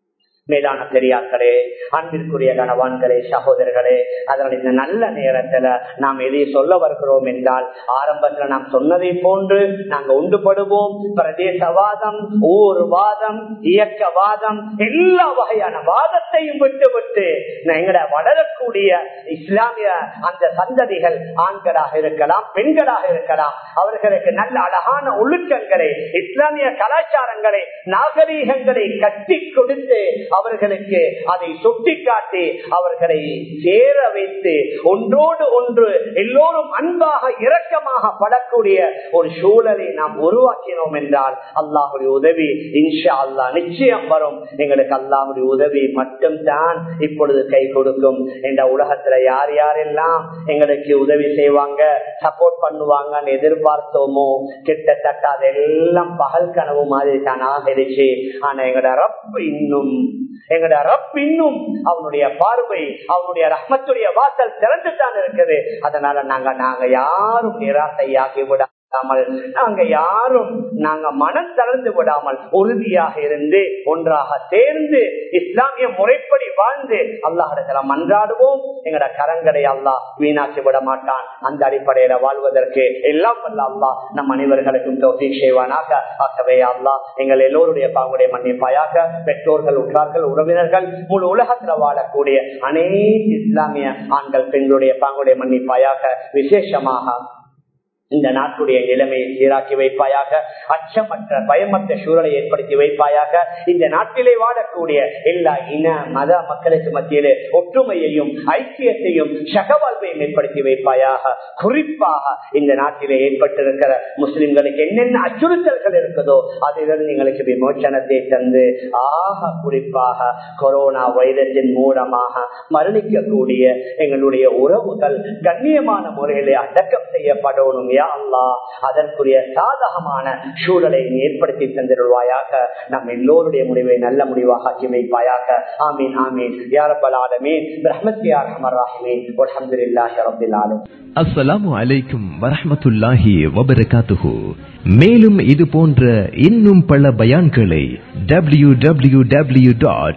மேலான பெரியார்களே அன்பிற்குரிய கணவான்களே சகோதரர்களே அதனால் இந்த நல்ல நேரத்துல நாம் எதை சொல்ல வருகிறோம் என்றால் ஆரம்பத்துல நாம் சொன்னதை போன்று நாங்க உண்டுபடுவோம் பிரதேசவாதம் ஊர்வாதம் இயக்கவாதம் எல்லா வகையான வாதத்தையும் விட்டு விட்டு எங்கட வளரக்கூடிய இஸ்லாமிய அந்த சந்ததிகள் ஆண்களாக இருக்கலாம் பெண்களாக இருக்கலாம் அவர்களுக்கு நல்ல அழகான ஒழுக்கங்களை இஸ்லாமிய கலாச்சாரங்களை நாகரீகங்களை கட்டி கொடுத்து அவர்களுக்கு அதை சுட்டிக்காட்டி அவர்களை சேர வைத்து ஒன்றோடு ஒன்று எல்லோரும் அன்பாக இரக்கமாக படக்கூடிய ஒரு சூழலை நாம் உருவாக்கினோம் என்றால் அல்லாஹுடைய உதவி இன்ஷா அல்லா நிச்சயம் வரும் எங்களுக்கு அல்லாஹுடைய உதவி மட்டும்தான் இப்பொழுது கை கொடுக்கும் என்ற உலகத்துல யார் யாரெல்லாம் எங்களுக்கு உதவி செய்வாங்க சப்போர்ட் பண்ணுவாங்கன்னு எதிர்பார்த்தோமோ கிட்டத்தட்ட அதெல்லாம் பகல் கனவு மாதிரி தான் ஆகிருச்சு ஆனா எங்களோட ரப் இன்னும் எங்களுடைய ரப் இன்னும் அவனுடைய பார்வை அவனுடைய ரஹ்மத்துடைய வாசல் திறந்து தான் இருக்குது அதனால நாங்க நாங்க யாரும் நிராசையாகி விட நாங்க யாரும் நாங்க மனம் தளர்ந்து விடாமல் உறுதியாக இருந்து ஒன்றாக சேர்ந்து இஸ்லாமிய முறைப்படி வாழ்ந்து அல்லாஹிடத்துல மன்றாடுவோம் எங்கட கரங்களை அல்லாஹ் வீணாக்கி விட மாட்டான் அந்த அடிப்படையில வாழ்வதற்கு எல்லாம் வல்ல அல்லாஹ் நம் அனைவர்களுக்கும் தோசி செய்வானாக ஆகவே அல்லாஹ் எங்கள் எல்லோருடைய பாங்குடைய மன்னிப்பாயாக பெற்றோர்கள் உற்றார்கள் உறவினர்கள் முழு உலகத்துல வாழக்கூடிய அனைத்து இஸ்லாமிய ஆண்கள் பெண்களுடைய பாங்குடைய மன்னிப்பாயாக விசேஷமாக இந்த நாட்டுடைய நிலைமையை சீராக்கி வைப்பாயாக அச்சமற்ற பயமற்ற சூழலை ஏற்படுத்தி வைப்பாயாக இந்த நாட்டிலே வாழக்கூடிய எல்லா இன மத மக்களுக்கு மத்தியிலே ஒற்றுமையையும் ஐக்கியத்தையும் சகவாழ்வையும் ஏற்படுத்தி வைப்பாயாக குறிப்பாக இந்த நாட்டிலே ஏற்பட்டிருக்கிற முஸ்லிம்களுக்கு என்னென்ன அச்சுறுத்தல்கள் இருக்குதோ அதிலிருந்து எங்களுக்கு விமோச்சனத்தை தந்து ஆக குறிப்பாக கொரோனா வைரஸின் மூலமாக மரணிக்கக்கூடிய எங்களுடைய உறவுகள் கண்ணியமான முறையிலே அடக்கம் செய்யப்படணும் அல்லா அதற்குரிய சாதகமான சூழலை ஏற்படுத்தி தந்திருவாயாக நம் எல்லோருடைய முடிவை நல்ல முடிவாக ஆக்கி வைப்பாயாக ஆமீன் ஆமீன் யாரப்பல் ஆலமீன் பிரஹ்மத்தியார் அமர் ராஹ்மீன் அல்ஹம்துலில்லாஹி ரப்பில் ஆலமீன் அஸ்ஸலாமு அலைக்கும் வரஹ்மத்துல்லாஹி வபரகாத்துஹு மேலும் இது போன்ற இன்னும் பல பயான்களை W W W dot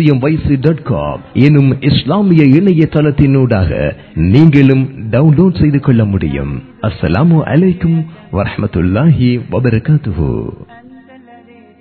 dot com எனும் இஸ்லாமிய இணையதளத்தினூடாக நீங்களும் டவுன்லோட் செய்து கொள்ள முடியும் அஸ்ஸலாமு அலைக்கும் வரஹ்மத்துல்லாஹி வபரகாத்துஹு